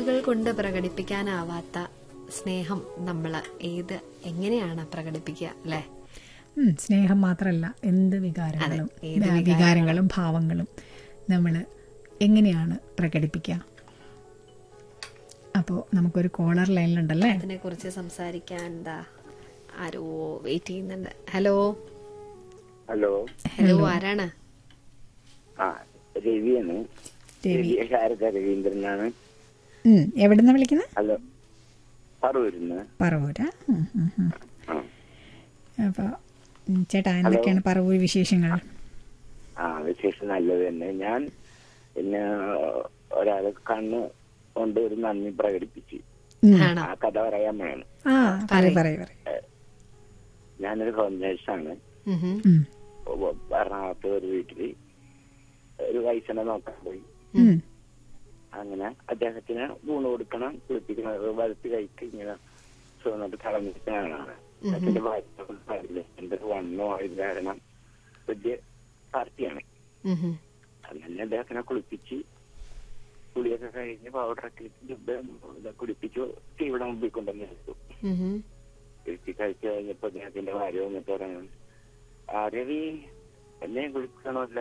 വാക്കുകൾ കൊണ്ട് പ്രകടിപ്പിക്കാനാവാത്ത സ്നേഹം നമ്മൾ ഏത് എങ്ങനെയാണ് പ്രകടിപ്പിക്കുക അല്ലെ ഉം, സ്നേഹം മാത്രമല്ല എന്ത് വികാരങ്ങളും അതെ, ഏത് ആ, വികാരങ്ങളും ഭാവങ്ങളും നമ്മൾ എങ്ങനെയാണ് പ്രകടിപ്പിക്കുക അപ്പോൾ നമുക്കൊരു കോളർ ലൈനിലുണ്ടല്ലേ അതിനെ കുറിച്ച് സംസാരിക്കാൻ എന്താ ആരോ വെയിറ്റ് ചെയ്യുന്നുണ്ട് ഹലോ ഹലോ ഹലോ ആരാണ് ആ രവിയാണ് രവി രവി ശാരദ രവീന്ദ്രനാണ് ഉം, എവിടുന്നാ വിളിക്കുന്നത് ഹലോ പറവൂരുന്ന് പറവൂര ഉം, ഉം, ഉം. ആ അപ്പോൾ ഉം, ചേട്ടാ എന്തൊക്കെയാണ് പറവൂർ വിശേഷങ്ങൾ ആ വിശേഷം നല്ലത് തന്നെ ഞാൻ പിന്നെ ഒരാള് കണ്ണ് കൊണ്ട് ഒരു നന്ദി പ്രകടിപ്പിച്ചു ആണോ ആ കഥ പറയാൻ വേണം ആ പറയൂ പറയൂ പറയൂ ഞാനൊരു ഹോം നേഴ്സാണ് ഉം ഹും. ഉം, എറണാകുളത്ത് ഒരു വീട്ടില് ഒരു വയസ്സിനെ നോക്കാൻ പോയി ഉം, അങ്ങനെ അദ്ദേഹത്തിന് ഊണ് കൊടുക്കണം കുളിപ്പിക്കണം വലത്ത് കൈക്ക് ഇങ്ങനെ ചുവന്നിട്ട് കളഞ്ഞിട്ടാണ് അതിന്റെ ഭാര്യ പാടില്ല എന്റെ വണ്ണോ ആയത് കാരണം വലിയ പാർട്ടിയാണ് ഉം ഹും. അങ്ങനെ അദ്ദേഹത്തിനെ കുളിപ്പിച്ച് കുളിയൊക്കെ കഴിഞ്ഞ് പൗഡറൊക്കെ ഇട്ട് ജുബ്ബ ഇത് കുളിപ്പിച്ചു ഇവിടെ മുമ്പിൽ കൊണ്ടുവന്ന് എടുത്തു ഉം ഹും. കുളിച്ച് കഴിച്ച് കഴിഞ്ഞപ്പോ അദ്ദേഹത്തിന്റെ ഭാര്യ വന്നിട്ട് പറഞ്ഞു ആ രവി എന്നെ കുളിക്കണമല്ല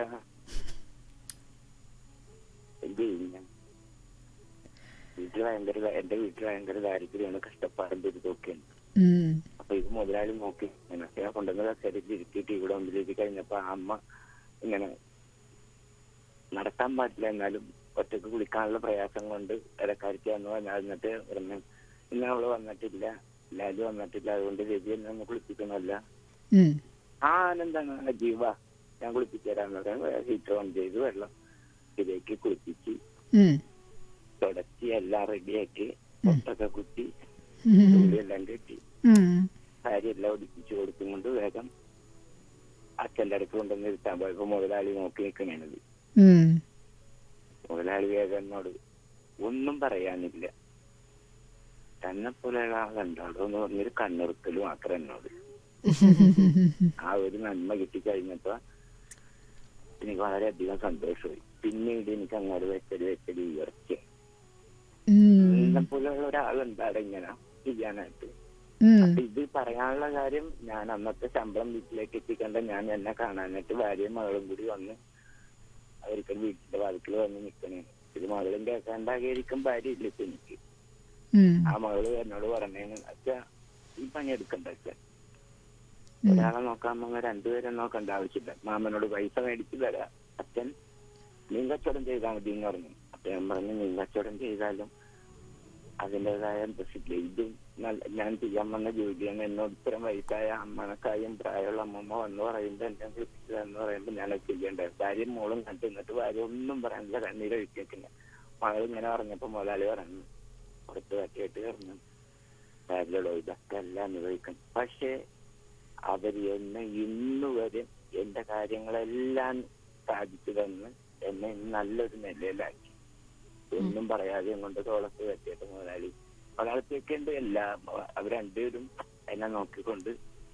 എന്ത് ചെയ്യും ഞാൻ വീട്ടിൽ ഭയങ്കര ദാ- എന്റെ വീട്ടിൽ ഭയങ്കര ദാരിദ്ര്യമാണ് കഷ്ടപ്പാടും ദുരിതമൊക്കെയാണ് ഉം, അപ്പൊ ഇത് മുതലാളി നോക്കി ഇങ്ങനെ ഞാൻ കൊണ്ടുവന്ന കസേരയിൽ ഇരുത്തിയിട്ട് ഇവിടെ മുമ്പിലേക്ക് കഴിഞ്ഞപ്പോ ആ അമ്മ ഇങ്ങനെ നടക്കാൻ പാടില്ല എന്നാലും ഒറ്റക്ക് കുളിക്കാനുള്ള പ്രയാസം കൊണ്ട് ഇടക്കാരിക്ക് വന്നു പറഞ്ഞാൽ എന്നിട്ട് പറഞ്ഞു ഇന്ന് അവള് വന്നിട്ടില്ല ലാലു വന്നിട്ടില്ല അതുകൊണ്ട് രവി എന്നെ ഒന്ന് കുളിപ്പിക്കണമല്ല ഉം, ആ ആനന്ദാണ് ജീവ ഞാൻ കുളിപ്പിച്ചു തരാന്ന് പറയാൻ ഹീറ്റർ ഓൺ ചെയ്ത് വെള്ളം ഇതിലേക്ക് കുളിപ്പിച്ച് ഉം, തുടച്ച് എല്ലാം റെഡിയാക്കി പൊട്ടൊക്കെ കുത്തി ഉം, തുള്ളിയെല്ലാം കെട്ടി ഉം, സാരി എല്ലാം ഒടിപ്പിച്ചു കൊടുത്തും കൊണ്ട് വേഗം അച്ഛന്റെ അടുത്ത് കൊണ്ടുവന്ന് ഇരുത്താൻ പോയപ്പോ മുതലാളി നോക്കി നിൽക്കണത് ഉം. മുതലാളി വേഗം എന്നോട് ഒന്നും പറയാനില്ല തന്നെ പോലെയുള്ള ആളുണ്ടാടോ എന്ന് പറഞ്ഞൊരു കണ്ണിറുക്കൽ മാത്രം എന്നോട് ആ ഒരു നന്മ കിട്ടിക്കഴിഞ്ഞപ്പോ എനിക്ക് വളരെയധികം സന്തോഷമായി പിന്നീട് എനിക്ക് അങ്ങോട്ട് വെച്ചടി വെച്ചടി ഉയർച്ച ഉം, എന്നെ പോലെയുള്ള ഒരാളുണ്ടാടെ ഇങ്ങനെ ചെയ്യാനായിട്ട് ഉം, അപ്പൊ ഇത് പറയാനുള്ള കാര്യം ഞാൻ അന്നത്തെ ശമ്പളം വീട്ടിലേക്ക് എത്തിക്കേണ്ട ഞാൻ എന്നെ കാണാനായിട്ട് ഭാര്യയും മകളും കൂടി വന്ന് അവർക്ക് വീട്ടിന്റെ വാതിക്കൽ വന്ന് നിൽക്കണേ ഇത് മകളും കേൾക്കാണ്ടായിരിക്കും ഭാര്യ ഇല്ല ഇപ്പൊ എനിക്ക് ഉം, ആ മകള് എന്നോട് പറഞ്ഞേന്ന് അച്ഛാ ഈ പണി എടുക്കണ്ട അച്ഛൻ ഒരാളെ നോക്കാൻ പോകുമ്പോ രണ്ടുപേരെ നോക്കേണ്ട ആവശ്യമില്ല മാമനോട് പൈസ മേടിച്ചു തരാം അച്ഛൻ മീൻ കച്ചവടം ചെയ്താൽ മതി എന്ന് പറഞ്ഞു അപ്പൊ ഞാൻ പറഞ്ഞു മീൻ കച്ചവടം ചെയ്താലും അതിൻ്റെതായ പ്രസിദ്ധ ഇതും നല്ല ഞാൻ ചെയ്യാൻ വന്ന ജോലിയാണ് എന്നോട് ഇത്തരം വയസ്സായ അമ്മണക്കായും പ്രായമുള്ള അമ്മമ്മ വന്ന് പറയുമ്പോ എന്നെ വിളിച്ചതെന്ന് പറയുമ്പോ ഞാനത് ചെയ്യണ്ടേ ഭാര്യയും മോളും കണ്ടു നിന്നിട്ട് ഭാര്യ ഒന്നും പറയാനില്ല കണ്ണീര് ഒഴിക്കേക്കില്ല മകൾ ഇങ്ങനെ പറഞ്ഞപ്പോ മുതലാളി പറഞ്ഞു പുറത്ത് പറ്റിയിട്ട് പറഞ്ഞു ഭാര്യയോടോ ഇതൊക്കെ എല്ലാം അനുഭവിക്കണം പക്ഷേ അവര് എന്നെ ഇന്നുവരെ എന്റെ കാര്യങ്ങളെല്ലാം സാധിച്ചു തന്ന് എന്നെ നല്ലൊരു നിലയിലാക്കി ഒന്നും പറയാതെ കൊണ്ട് തോളത്ത് പറ്റിയിട്ട് മുതലാളി ഒരാളത്തേക്കുണ്ട് എല്ലാം അവർ രണ്ടുപേരും എന്നെ നോക്കിക്കൊണ്ട്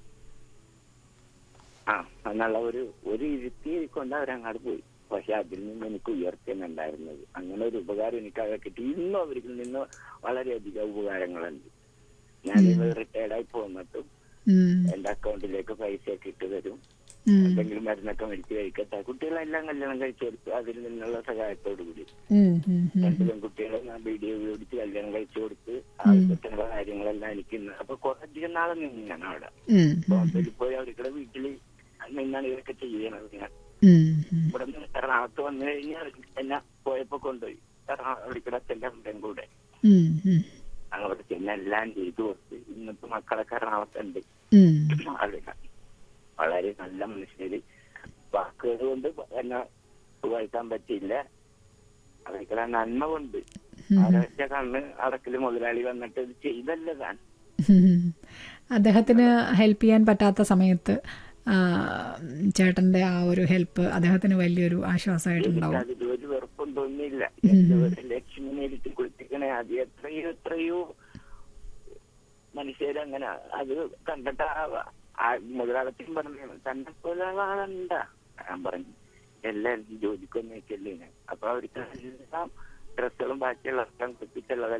ആ എന്നുള്ള ഒരു ഒരു ഇരുത്തി കൊണ്ട് അവരങ്ങോട്ട് പോയി പക്ഷെ അതിൽ നിന്ന് എനിക്ക് ഉയർത്തിയാണ് ഉണ്ടായിരുന്നത് അങ്ങനെ ഒരു ഉപകാരം എനിക്ക് അവിടെ കിട്ടി ഇന്നും അവരിൽ നിന്ന് വളരെയധികം ഉപകാരങ്ങളുണ്ട് ഞാൻ റിട്ടയർഡ് ആയി പോന്നിട്ടും ഉം, എന്റെ അക്കൗണ്ടിലേക്ക് പൈസയൊക്കെ ഇട്ട് തരും ഉം, എന്തെങ്കിലും മരുന്നൊക്കെ മേടിച്ച് കഴിക്കട്ടെ കുട്ടികളെല്ലാം കല്യാണം കഴിച്ചു കൊടുത്തു അതിൽ നിന്നുള്ള സഹായത്തോടു കൂടി ഉം, ഉം, ഉം. രണ്ട് പെൺകുട്ടികളെ ഞാൻ വീഡിയോ പിടിച്ച് കല്യാണം കഴിച്ചു കൊടുത്ത് ആവശ്യത്തിനുള്ള കാര്യങ്ങളെല്ലാം എനിക്ക് ഇന്ന് അപ്പൊ കുറച്ചധികം നാളെ നിന്ന് ഞാൻ അവിടെ ഉം, ബോംബെയിൽ പോയി അവരുടെ വീട്ടില് നിന്നാണ് ഇതൊക്കെ ചെയ്യണത് ഞാൻ ഉം, ഉം. ഇവിടെ നിന്ന് എറണാകുളത്ത് വന്നു കഴിഞ്ഞാൽ എന്നെ പോയപ്പോ കൊണ്ടുപോയി എറണാകുളം അവിടേക്കൂടെ അച്ഛന്റെ അമ്മയും കൂടെ ഉം, ഉം, അവിടെ ചെന്ന് എല്ലാം ചെയ്തു കൊടുത്ത് ഇന്നത്തെ മക്കളൊക്കെ എറണാകുളത്തുണ്ട് ഉം. അവിടെ വളരെ നല്ല മനുഷ്യര് വാക്കുകൾ കൊണ്ട് എന്നെ വായിക്കാൻ പറ്റിയില്ല അവർക്കുള്ള നന്മ കൊണ്ട് ഒരൊറ്റ കണ്ണ് അടക്കല് മുതലാളി വന്നിട്ട് ഇത് ചെയ്തല്ല താൻ ഉം. അദ്ദേഹത്തിന് ഹെൽപ്പ് ചെയ്യാൻ പറ്റാത്ത സമയത്ത് ആ, ചേട്ടന്റെ ആ ഒരു ഹെൽപ്പ് അദ്ദേഹത്തിന് വലിയൊരു ആശ്വാസമായിട്ടുണ്ടാവും അതിൽ ഒരു വെറുപ്പും തോന്നിയില്ല എല്ലാവരും ലക്ഷ്മി നേരിട്ട് കുളിപ്പിക്കണേ അത് എത്രയോ എത്രയോ മനുഷ്യരങ്ങനെ അത് കണ്ടിട്ട് ആ- ആ മുതലാളത്തിനും പറഞ്ഞു തന്നെ പോലെ ആളുണ്ട ഞാൻ പറഞ്ഞു എല്ലാവരും ജോലിക്കൊന്നും വെക്കല്ലേ ഞാൻ അപ്പൊ അവർക്ക് എല്ലാം ഡ്രസ്സുകളും ബാക്കിയുള്ള കുളിപ്പിച്ചുള്ളതെല്ലാം